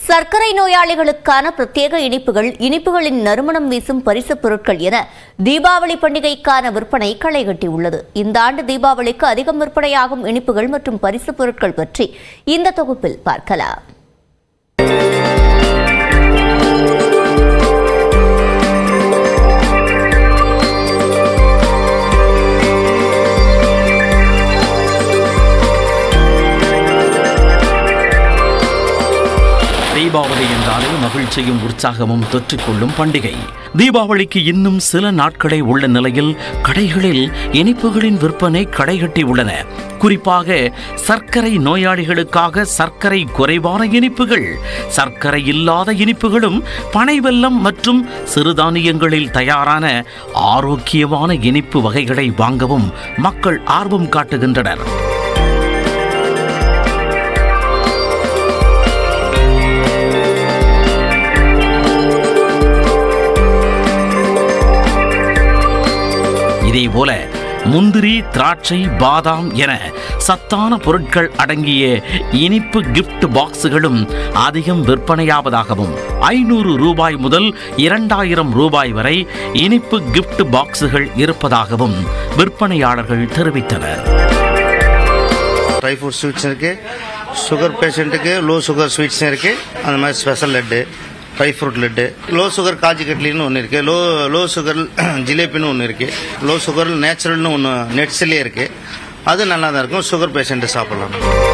சர்க்கரை நோயாளிகளுக்கான பிரத்யேக இனிப்புகள் இனிப்புகளின் நறுமணம் வீசும் பரிசுப் பொருட்கள் என தீபாவளி பண்டிகைக்கான விற்பனை களைகட்டியுள்ளது இந்த ஆண்டு தீபாவளிக்கு அதிகம் விற்பனையாகும் இனிப்புகள் மற்றும் பரிசுப் பொருட்கள் பற்றி இந்த தொகுப்பில் பார்க்கலாம் தீபாவளி என்றாலே மகிழ்ச்சியும் உற்சாகமும் தொற்றிக்கொள்ளும் பண்டிகை தீபாவளிக்கு இன்னும் சில நாட்களே உள்ள நிலையில் கடைகளில் இனிப்புகளின் விற்பனை கடைகட்டி உள்ளன குறிப்பாக சர்க்கரை நோயாளிகளுக்காக சர்க்கரை குறைவான இனிப்புகள் சர்க்கரை இல்லாத இனிப்புகளும் பனை வெல்லம் மற்றும் சிறுதானியங்களில் தயாரான ஆரோக்கியமான இனிப்பு வகைகளை வாங்கவும் மக்கள் ஆர்வம் காட்டுகின்றனர் இதேபோல முந்திரி திராட்சை பாதாம் என சத்தான பொருட்கள் அடங்கிய இனிப்பு கிஃப்ட் பாக்ஸுகளும் அதிகம் விற்பனையாவதாகவும் ஐநூறு ரூபாய் முதல் இரண்டாயிரம் ரூபாய் வரை இனிப்பு கிஃப்ட் பாக்ஸுகள் இருப்பதாகவும் விற்பனையாளர்கள் தெரிவித்தனர் ட்ரை ஃப்ரூட் ஸ்வீட்ஸ் இருக்கு சுகர் பேஷண்ட்டுக்கு லோ சுகர் ஸ்வீட்ஸ் இருக்கு அந்த மாதிரி special laddu dry fruit laddu low sugar kaju கட்லின்னு ஒன்று இருக்கு லோ லோ சுகர் ஜிலேபின்னு ஒன்று இருக்கு லோ சுகர் நேச்சுரல்னு ஒன்று நெட்ஸ்லேயே இருக்கு அது நல்லா தான் இருக்கும் சுகர் பேஷண்ட்டு சாப்பிடலாம்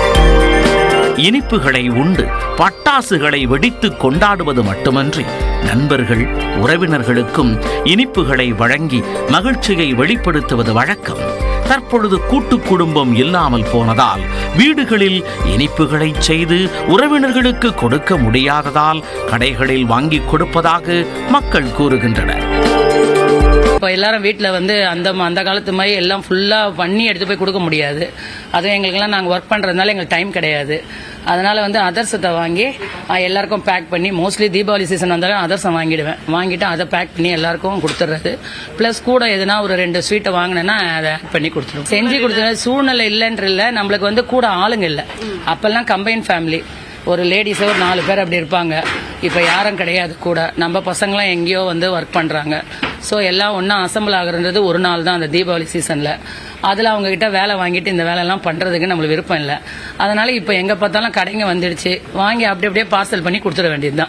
இனிப்புகளை உண்டு பட்டாசுகளை வெடித்து கொண்டாடுவது மட்டுமன்றி நண்பர்கள் உறவினர்களுக்கும் இனிப்புகளை வழங்கி மகிழ்ச்சியை வெளிப்படுத்துவது வழக்கம் தற்பொழுது கூட்டு குடும்பம் இல்லாமல் போனதால் வீடுகளில் இனிப்புகளை செய்து உறவினர்களுக்கு கொடுக்க முடியாததால் கடைகளில் வாங்கி கொடுப்பதாக மக்கள் கூறுகின்றனர் இப்போ எல்லாரும் வீட்டில் வந்து அந்த அந்த காலத்து மாதிரி எல்லாம் ஃபுல்லாக பண்ணி எடுத்து போய் கொடுக்க முடியாது அதுவும் எங்களுக்கெல்லாம் நாங்கள் ஒர்க் பண்ணுறதுனால எங்களுக்கு டைம் கிடையாது அதனால வந்து அதர்சத்தை வாங்கி அஹ், எல்லாருக்கும் பேக் பண்ணி மோஸ்ட்லி தீபாவளி சீசன் வந்தாலும் அதர்சம் வாங்கிடுவேன் வாங்கிட்டு அதை பேக் பண்ணி எல்லாருக்கும் கொடுத்துட்றது ப்ளஸ் கூட எதுனா ஒரு ரெண்டு ஸ்வீட்டை வாங்கினேன்னா அதை ஆட் பண்ணி கொடுத்துருவோம் செஞ்சு கொடுத்துருவேன் சூழ்நிலை இல்லைன்ற இல்லை நம்மளுக்கு வந்து கூட ஆளுங்க இல்லை அப்பெல்லாம் கம்பைன் ஃபேமிலி ஒரு லேடிஸே ஒரு நாலு பேர் அப்படி இருப்பாங்க இப்போ யாரும் கிடையாது கூட நம்ம பசங்களாம் எங்கேயோ வந்து ஒர்க் பண்ணுறாங்க ஸோ எல்லாம் ஒன்றா அசம்பிள் ஆகுறது ஒரு நாள் தான் அந்த தீபாவளி சீசனில் அதில் அவங்க கிட்ட வேலை வாங்கிட்டு இந்த வேலையெல்லாம் பண்ணுறதுக்கு நம்மளுக்கு விருப்பம் இல்லை அதனால இப்போ எங்கே பார்த்தாலும் கடைங்க வந்துடுச்சு வாங்கி அப்படி அப்படியே பார்சல் பண்ணி கொடுத்துட வேண்டியதுதான்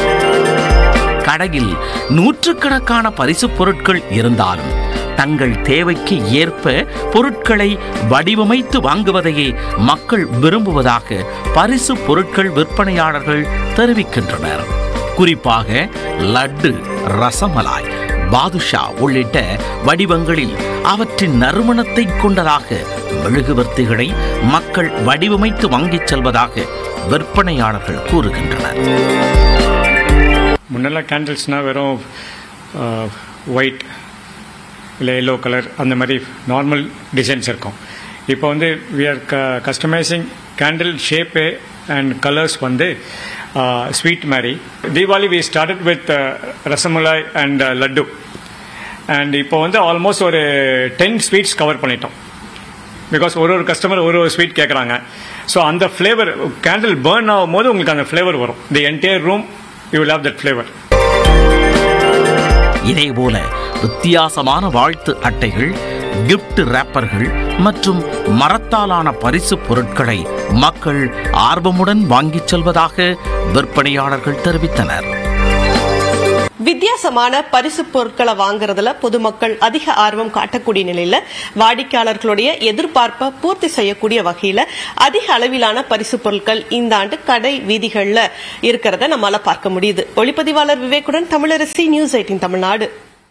கடையில் நூற்றுக்கணக்கான பரிசுப் பொருட்கள் இருந்தாலும் தங்கள் தேவைக்கு ஏற்ப பொருட்களை வடிவமைத்து வாங்குவதையே மக்கள் விரும்புவதாக பரிசு பொருட்கள் விற்பனையாளர்கள் தெரிவிக்கின்றனர் குறிப்பாக லட்டு ரசமலாய் பாதுஷா உள்ளிட்ட வடிவங்களில் அவற்றின் நறுமணத்தை கொண்டதாக மெழுகுவர்த்திகளை மக்கள் வடிவமைத்து வாங்கிச் செல்வதாக விற்பனையாளர்கள் கூறுகின்றனர் முன்னெல்லாம் கேண்டில்ஸ்னால் வெறும் ஒயிட் இல்லை எல்லோ கலர் அந்த மாதிரி நார்மல் டிசைன்ஸ் இருக்கும் இப்போ வந்து வி ஆர் க customising candle shape and colours வந்து ஸ்வீட் மாதிரி Deepavali we started with rasmalai and laddu and இப்போ வந்து ஆல்மோஸ்ட் ஒரு டென் ஸ்வீட்ஸ் கவர் பண்ணிட்டோம் பிகாஸ் ஒரு ஒரு கஸ்டமர் ஒரு ஒரு ஸ்வீட் கேட்குறாங்க ஸோ அந்த ஃப்ளேவர் கேண்டில் பேர்ன் ஆகும் போது உங்களுக்கு அந்த ஃப்ளேவர் வரும் the entire room you will have that flavour இதேபோல வித்தியாசமான வாழ்த்து அட்டைகள் கிஃப்ட் ரேப்பர்கள் மற்றும் மரத்தாலான பரிசு பொருட்களை மக்கள் ஆர்வமுடன் வாங்கிச் செல்வதாக விற்பனையாளர்கள் தெரிவித்தனர் வித்தியாசமான பரிசு பொருட்களை வாங்குறதுல பொதுமக்கள் அதிக ஆர்வம் காட்டக்கூடிய நிலையில வாடிக்கையாளர்களுடைய எதிர்பார்ப்பை பூர்த்தி செய்யக்கூடிய வகையில அதிக அளவிலான பரிசு பொருட்கள் இந்த ஆண்டு கடை வீதிகள்ல இருக்கிறத நம்மால பார்க்க முடியுது ஒளிப்பதிவாளர் விவேக்குடன் தமிழரசி நியூஸ் எயிட்டின் தமிழ்நாடு